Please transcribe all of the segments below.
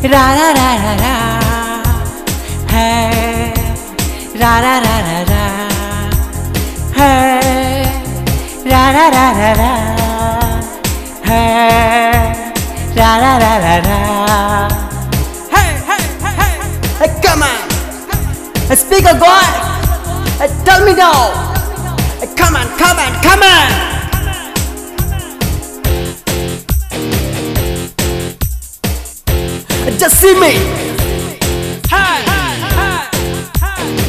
రా రా రా రా రా హే రా రా రా రా రా హే రా రా రా రా రా హే రా రా రా రా రా Hey, hey, hey, hey. Hey, come on. Hey, speaker boy. Hey, tell me now. Hey, come on, come on, come on. Just see me. Hey, hey, hey,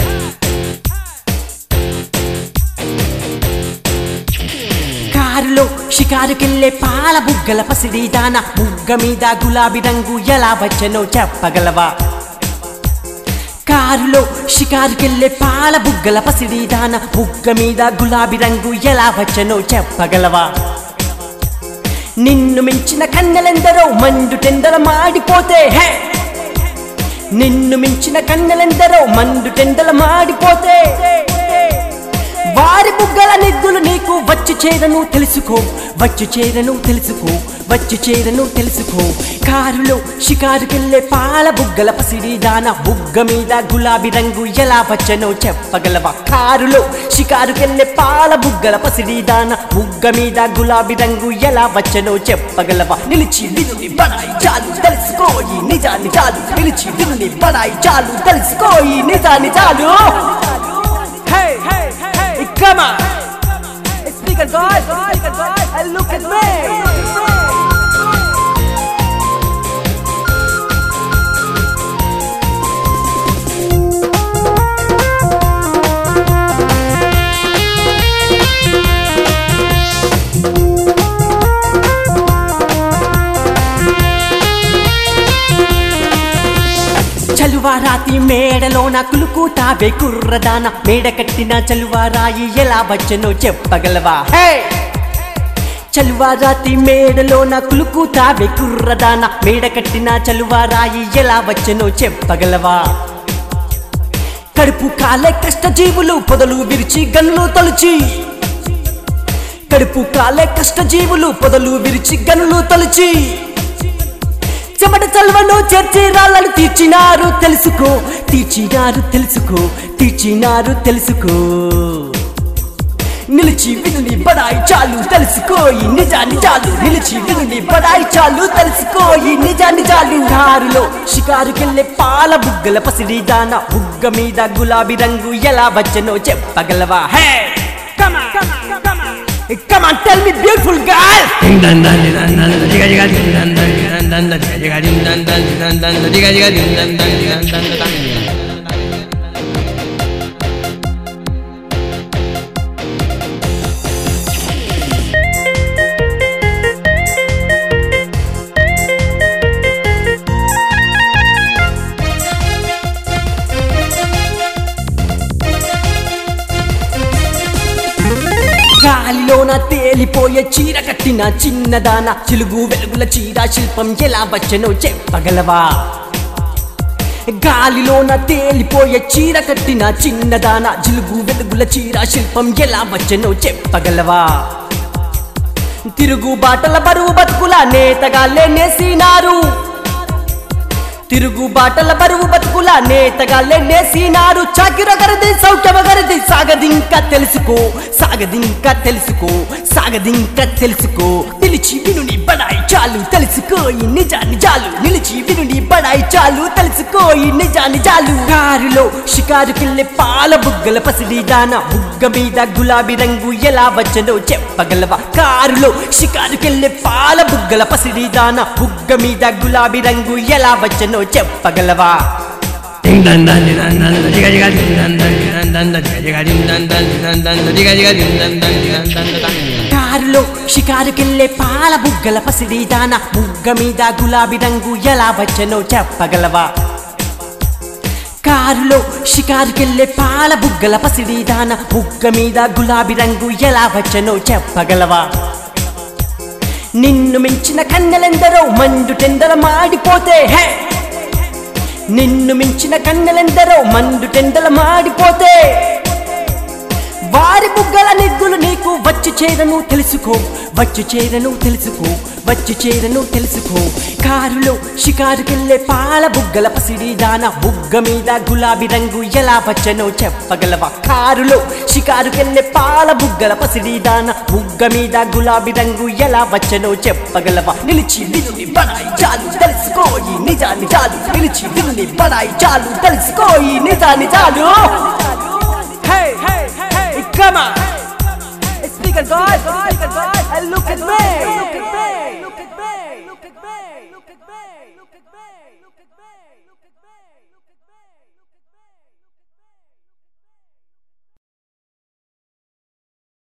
కారులో షికారుకెళ్ళే పాల బుగ్గల పసిడి దాన బుగ్గ మీద గులాబీ రంగు ఎలా వచ్చనో చెప్పగలవా కారులో షికారుకెళ్ళే పాల బుగ్గల పసిడి దాన బుగ్గ మీద గులాబీ రంగు ఎలా వచ్చనో చెప్పగలవా నిన్ను మించిన కన్నెలెందరో మండు టెండల మాడిపోతే హే నిన్ను మించిన కన్నెలెందరో మండు టెండల మాడిపోతే వారి బుగ్గల నిగ్గులు నీకు వచ్చి చేరను తెలుసుకో వచ్చి చేరను తెలుసుకో వచ్చి చేరను తెలుసుకో కారులో షికారుకెళ్ళే పాల బుగ్గల పసిడి దాన బుగ్గ మీద గులాబీ రంగు ఎలా వచ్చనో చెప్పగలవా కారులో షికారుకెళ్ళే పాల బుగ్గల పసిడి దాన బుగ్గ మీద గులాబీ రంగు ఎలా వచ్చనో చెప్పగలవా నిలిచి వినుని బడాయి చాలు తెలుసుకోయి నిజాన్ని చాలు నిలిచి వినుని బడాయి చాలు తెలుసుకోయి నిజాన్ని చాలు Hey, hey, hey, come on. Speaker God, speaker God, and look at me. చలువారాతి మేడలోన కులుకుతావే కుర్రదాన మేడ కట్టిన చలువారాయి ఎలా వచ్చనో చెప్పగలవా హే చలువారాతి మేడలోన కులుకుతావే కుర్రదాన మేడ కట్టిన చలువారాయి ఎలా వచ్చనో చెప్పగలవా కడుపు కాలే కష్టజీవులు పొదలు విరిచి గన్లు తొలిచి కడుపు కాలే కష్టజీవులు పొదలు విరిచి గనులు తొలిచి చెమట చల్వను చేర్చి రాళ్ళను తీర్చినారు తెలుసుకో తీర్చినారు తెలుసుకో తీర్చినారు తెలుసుకో నిలిచి వినుని బడాయి చాలు తెలుసుకోయి నిజాన్ని చాలు నిలిచి వినుని బడాయి చాలు తెలుసుకోయి నిజాన్ని చాలు కారులో షికారుకెళ్ళే పాల బుగ్గల పసిడి దాన బుగ్గ మీద గులాబీ రంగు ఎలా వచ్చనో చెప్పగలవా హే Come on, tell me, beautiful girl. Ding dan dan di dan dan da diga diga ding dan dan di dan dan da diga diga ding dan dan di dan dan da diga diga ding dan dan di dan dan da dan. గాలిలోన తేలిపోయే చీర కట్టిన చిన్నదాన చిలుగు వెలుగుల చీర శిల్పం ఎలా వచ్చనో చెప్పగలవా గాలిలోన తేలిపోయే చీర కట్టిన చిన్నదాన జిలుగు వెలుగుల చీర శిల్పం ఎలా వచ్చనో చెప్పగలవా తిరుగు బాటల బరువు బతుకుల నేతగాళ్ళే నేసినారు తిరుగు బాటల బరువు బతుకుల నేతగాళ్ళే నేసినారు చాకిర గరది సౌఖ్యమ గరది సాగదింక తెలుసుకో సాగదింక తెలుసుకో సాగదింక తెలుసుకో నిలిచి వినుని బడాయి చాలు తెలుసుకోయి నిజాన్ని చాలు నిలిచి వినుని బడాయి చాలు తెలుసుకోయి నిజాన్ని చాలు కారులో షికారుకెళ్ళే పాల బుగ్గల పసిడి దాన బుగ్గ మీద గులాబీ రంగు ఎలా వచ్చనో చెప్పగలవా కారులో షికారుకెళ్ళే పాల బుగ్గల పసిడి దాన బుగ్గ మీద గులాబీ రంగు ఎలా వచ్చనో చెప్పగలవా Ding dan dan di dan dan da diga diga ding dan dan di dan dan da diga diga ding dan dan di dan dan da diga diga ding dan dan di dan dan da dan. కారులో షికారుకెళ్ళే పాల బుగ్గల పసిడి దాన బుగ్గ మీద గులాబీ రంగు ఎలా వచ్చనో చెప్పగలవా కారులో షికారుకెళ్ళే పాల బుగ్గల పసిడి దాన బుగ్గ మీద గులాబీ రంగు ఎలా వచ్చనో చెప్పగలవా నిన్ను మించిన కన్నెలెందరో మండు టెండల మాడిపోతే హే నిన్ను మించిన కన్నెలెందరో మండు టెండల మాడిపోతే వారి బుగ్గల నిగ్గులు నీకు వచ్చి చేరను తెలుసుకో వచ్చు చేరను తెలుసుకో వచ్చు చేరను తెలుసుకో కారులో షికారుకెళ్ళే పాల బుగ్గల పసిడి దాన బుగ్గ మీద గులాబీ రంగు ఎలా వచ్చనో చెప్పగలవా కారులో షికారుకెళ్ళే పాల బుగ్గల పసిడి దాన బుగ్గ మీద గులాబీ రంగు ఎలా వచ్చనో చెప్పగలవా నిలిచి నిలుని బడాయి చాలు తెలుసుకోయి నిజాన్ని చాలు నిలిచి నిలుని బడాయి చాలు తెలుసుకోయి నిజాన్ని చాలు Hey, hey, hey, come on! Speaker God, speaker God, and look at me! Look at me! Look at me! Look at me! Look at me! Look at me! Look at me!